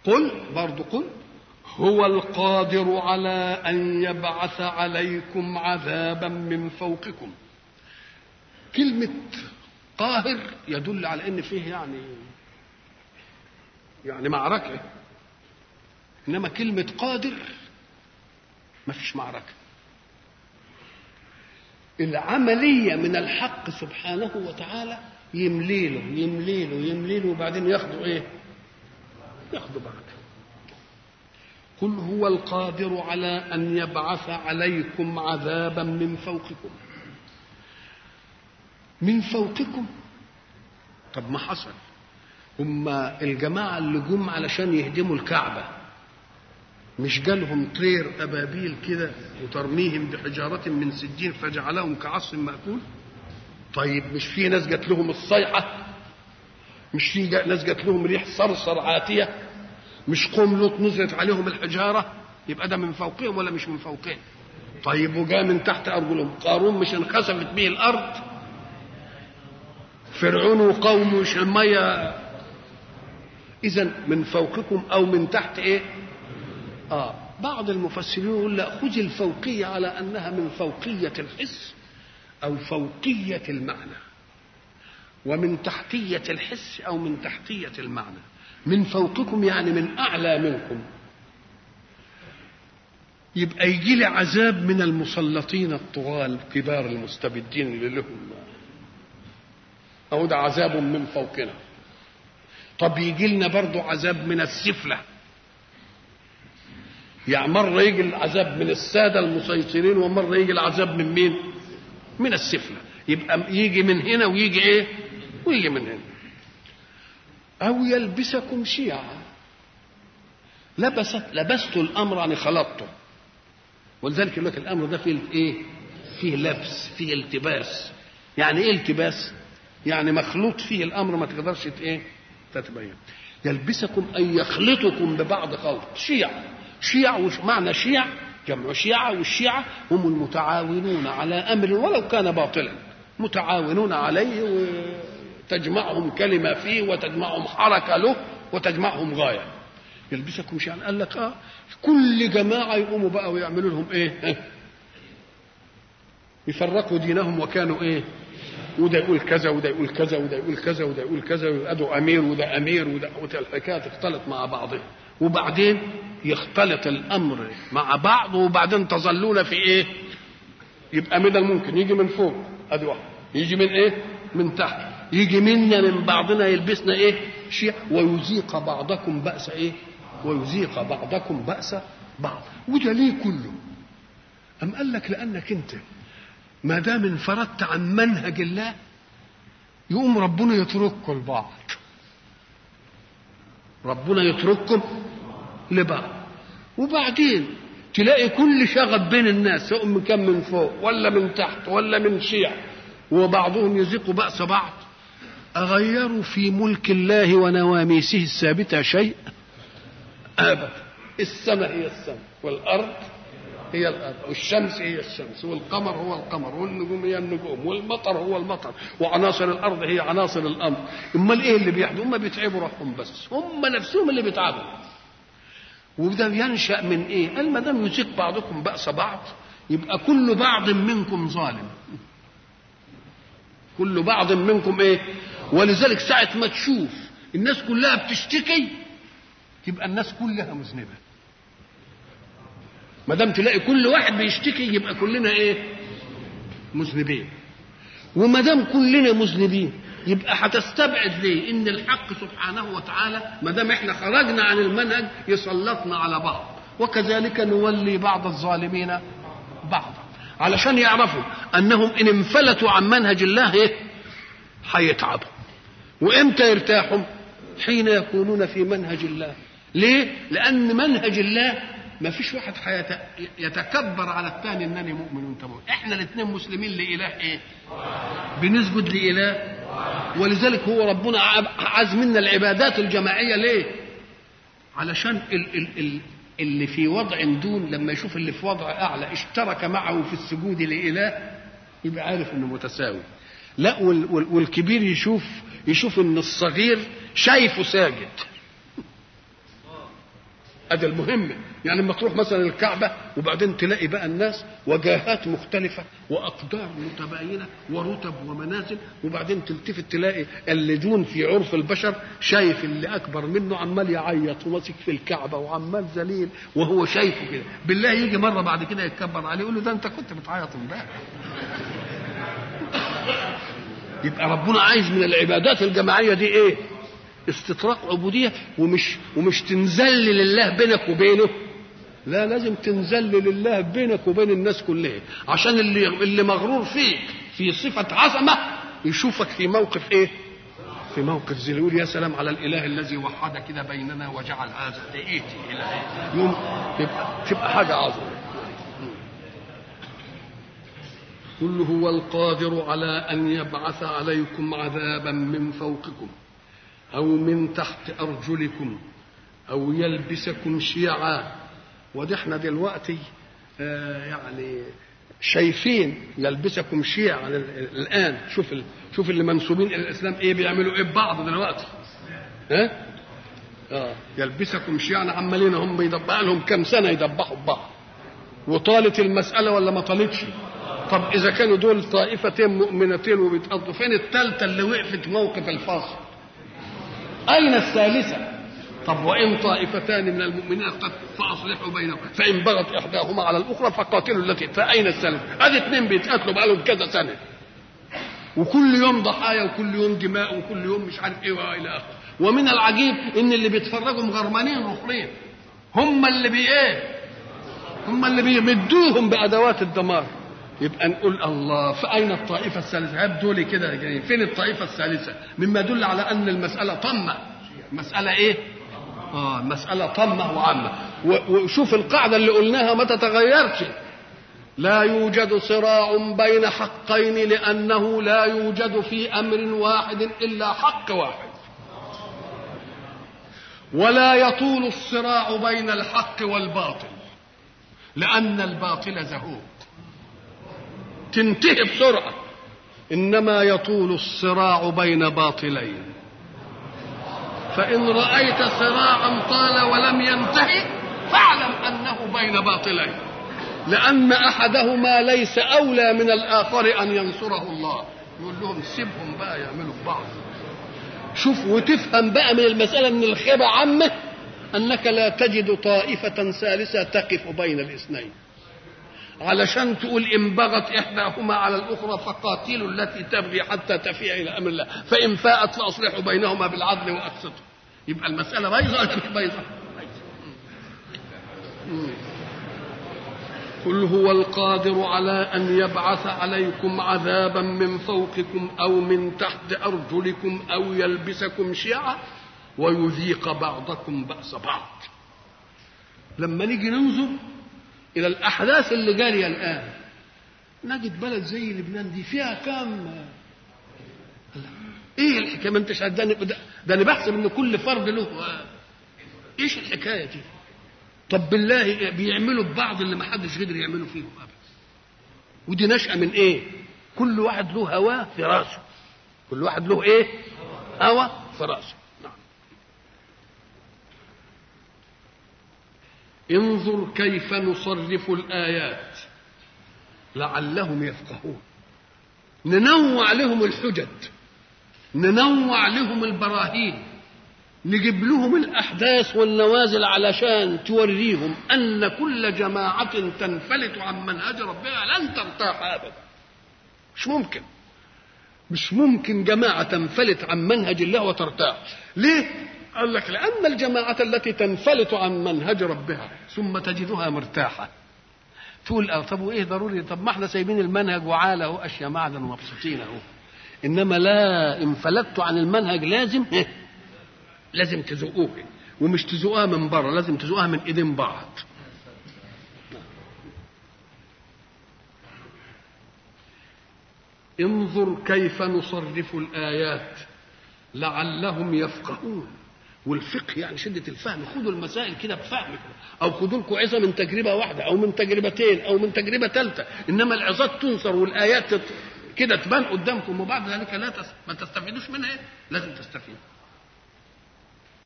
قل برضو قل هو القادر على ان يبعث عليكم عذابا من فوقكم كلمه قاهر يدل على ان فيه يعني يعني معركه انما كلمه قادر ما فيش معركه العمليه من الحق سبحانه وتعالى يمليله يمليله يمليله وبعدين ياخدوا ايه ياخدوا بعد قل هو القادر على ان يبعث عليكم عذابا من فوقكم من فوقكم طب ما حصل هم الجماعة اللي جم علشان يهدموا الكعبة مش جالهم طير أبابيل كده وترميهم بحجارة من سجين فجعلهم كعصف مأكول طيب مش في ناس جات لهم الصيحة مش في ناس جات لهم ريح صرصر عاتية مش قوم لوط نزلت عليهم الحجارة يبقى ده من فوقهم ولا مش من فوقهم طيب وجاء من تحت أرجلهم قارون مش انخسفت به الأرض فرعون وقومه مش المية إذا من فوقكم أو من تحت إيه؟ آه بعض المفسرين يقول لا خذ الفوقية على أنها من فوقية الحس أو فوقية المعنى ومن تحتية الحس أو من تحتية المعنى من فوقكم يعني من أعلى منكم يبقى يجي لي عذاب من المسلطين الطغاة الكبار المستبدين اللي لهم أو ده عذاب من فوقنا طب يجي لنا برضه عذاب من السفلة يعني مرة يجي العذاب من السادة المسيطرين ومرة يجي العذاب من مين من السفلة يبقى يجي من هنا ويجي ايه ويجي من هنا أو يلبسكم شيعا لبست لبست الأمر يعني خلطته ولذلك يقول لك الأمر ده فيه ايه فيه لبس فيه التباس يعني ايه التباس يعني مخلوط فيه الامر ما تقدرش ايه تتبين يلبسكم ان يخلطكم ببعض خلط شيع شيع وش معنى شيع جمع شيعة والشيعة هم المتعاونون على أمر ولو كان باطلا متعاونون عليه وتجمعهم كلمة فيه وتجمعهم حركة له وتجمعهم غاية يلبسكم شيعا قال لك اه كل جماعة يقوموا بقى ويعملوا لهم ايه يفرقوا دينهم وكانوا ايه وده يقول كذا وده يقول كذا وده يقول كذا وده يقول كذا وده امير وده امير وده, وده الحكايه تختلط مع بعضها وبعدين يختلط الامر مع بعض وبعدين تظلون في ايه؟ يبقى من الممكن يجي من فوق ادي واحد يجي من ايه؟ من تحت يجي منا من بعضنا يلبسنا ايه؟ شيء ويذيق بعضكم باس ايه؟ ويذيق بعضكم باس بعض وده ليه كله؟ أم قال لك لأنك أنت ما دام انفردت عن منهج الله يقوم ربنا يترككم لبعض ربنا يترككم لبعض وبعدين تلاقي كل شغب بين الناس سواء من كان من فوق ولا من تحت ولا من شيع وبعضهم يذيق بأس بعض أغيروا في ملك الله ونواميسه الثابتة شيء أبدا السماء هي السماء والأرض هي الارض والشمس هي الشمس والقمر هو القمر والنجوم هي النجوم والمطر هو المطر وعناصر الارض هي عناصر الامر امال ايه اللي بيحدث هم بيتعبوا روحهم بس هم نفسهم اللي بيتعبوا وده ينشا من ايه قال ما دام يذيق بعضكم باس بعض يبقى كل بعض منكم ظالم كل بعض منكم ايه ولذلك ساعه ما تشوف الناس كلها بتشتكي يبقى الناس كلها مذنبه ما دام تلاقي كل واحد بيشتكي يبقى كلنا ايه مذنبين وما دام كلنا مذنبين يبقى هتستبعد ليه ان الحق سبحانه وتعالى ما دام احنا خرجنا عن المنهج يسلطنا على بعض وكذلك نولي بعض الظالمين بعضا علشان يعرفوا انهم ان انفلتوا عن منهج الله ايه هيتعبوا وامتى يرتاحوا حين يكونون في منهج الله ليه لان منهج الله ما فيش واحد حيات يتكبر على الثاني انني مؤمن وانت مؤمن احنا الاثنين مسلمين لاله ايه بنسجد لاله ولذلك هو ربنا عاز منا العبادات الجماعيه ليه علشان ال ال ال اللي في وضع دون لما يشوف اللي في وضع اعلى اشترك معه في السجود لاله يبقى عارف انه متساوي لا والكبير يشوف يشوف ان الصغير شايفه ساجد ادي المهمه يعني لما تروح مثلا الكعبه وبعدين تلاقي بقى الناس وجاهات مختلفه واقدار متباينه ورتب ومنازل وبعدين تلتفت تلاقي اللجون في عرف البشر شايف اللي اكبر منه عمال يعيط وماسك في الكعبه وعمال ذليل وهو شايفه كده بالله يجي مره بعد كده يتكبر عليه يقول له ده انت كنت بتعيط امبارح يبقى ربنا عايز من العبادات الجماعيه دي ايه استطراق عبوديه ومش ومش تنزل لله بينك وبينه لا لازم تنزل لله بينك وبين الناس كلها عشان اللي اللي مغرور فيك في صفه عظمه يشوفك في موقف ايه في موقف زي يقول يا سلام على الاله الذي وحد كده بيننا وجعل هذا لقيتي اله يوم تبقى تبقى حاجه عظمه قل هو القادر على ان يبعث عليكم عذابا من فوقكم او من تحت ارجلكم او يلبسكم شيعا ودي احنا دلوقتي آه يعني شايفين يلبسكم شيعا الان شوف ال... شوف اللي منسوبين الى الاسلام ايه بيعملوا ايه ببعض دلوقتي ها اه يلبسكم شيعا عمالين هم بيدبقوا لهم كام سنه يدبحوا ببعض وطالت المساله ولا ما طالتش طب اذا كانوا دول طائفتين مؤمنتين وبيتقضوا فين الثالثه اللي وقفت موقف الفاصل اين الثالثه طب وان طائفتان من المؤمنين فاصلحوا بينهم فان بغت احداهما على الاخرى فقاتلوا التي فاين الثالثه ادي اثنين بيتقاتلوا بقالهم كذا سنه وكل يوم ضحايا وكل يوم دماء وكل يوم مش عارف ايه والى اخره ومن العجيب ان اللي بيتفرجوا مغرمانين رخرين هم اللي بي ايه هم اللي بيمدوهم بادوات الدمار يبقى نقول الله فأين الطائفة الثالثة؟ هب لي كده يعني فين الطائفة الثالثة؟ مما يدل على أن المسألة طمة مسألة إيه؟ آه مسألة طمة وعامة وشوف القاعدة اللي قلناها ما تتغيرش لا يوجد صراع بين حقين لأنه لا يوجد في أمر واحد إلا حق واحد ولا يطول الصراع بين الحق والباطل لأن الباطل زهوق تنتهي بسرعة إنما يطول الصراع بين باطلين فإن رأيت صراعا طال ولم ينتهي فاعلم أنه بين باطلين لأن أحدهما ليس أولى من الآخر أن ينصره الله يقول لهم سيبهم بقى يعملوا بعض شوف وتفهم بقى من المسألة أن الخيبة عامة أنك لا تجد طائفة ثالثة تقف بين الاثنين علشان تقول إن بغت إحداهما على الأخرى فقاتلوا التي تبغي حتى تفيء إلى أمر الله فإن فاءت فأصلحوا بينهما بالعدل وأقسطوا يبقى المسألة بايظة ولا مش بايظة؟ قل هو القادر على أن يبعث عليكم عذابا من فوقكم أو من تحت أرجلكم أو يلبسكم شيعا ويذيق بعضكم بأس بعض لما نيجي ننظر الى الاحداث اللي جاريه الان نجد بلد زي لبنان دي فيها كام ايه الحكايه ما انتش ده ده انا بحسب ان كل فرد له ايش الحكايه دي طب بالله بيعملوا ببعض اللي ما حدش قدر يعمله فيهم ابدا ودي نشأة من ايه كل واحد له هواه في راسه كل واحد له ايه هوى في راسه انظر كيف نصرف الآيات لعلهم يفقهون ننوع لهم الحجج ننوع لهم البراهين نجيب لهم الأحداث والنوازل علشان توريهم أن كل جماعة تنفلت عن منهج ربها لن ترتاح أبدا مش ممكن مش ممكن جماعة تنفلت عن منهج الله وترتاح ليه؟ قال لك لأن الجماعة التي تنفلت عن منهج ربها ثم تجدها مرتاحة تقول اه طب وايه ضروري طب ما احنا سايبين المنهج وعالة اهو اشياء معدن ومبسوطين اهو انما لا انفلتوا عن المنهج لازم إيه؟ لازم تزقوه ومش تزقوها من بره لازم تزقوها من ايدين بعض انظر كيف نصرف الايات لعلهم يفقهون والفقه يعني شدة الفهم خدوا المسائل كده بفهم أو خدوا لكم عظة من تجربة واحدة أو من تجربتين أو من تجربة ثالثة إنما العظات تنصر والآيات كده تبان قدامكم وبعد ذلك لا تس... ما تستفيدوش منها لازم تستفيد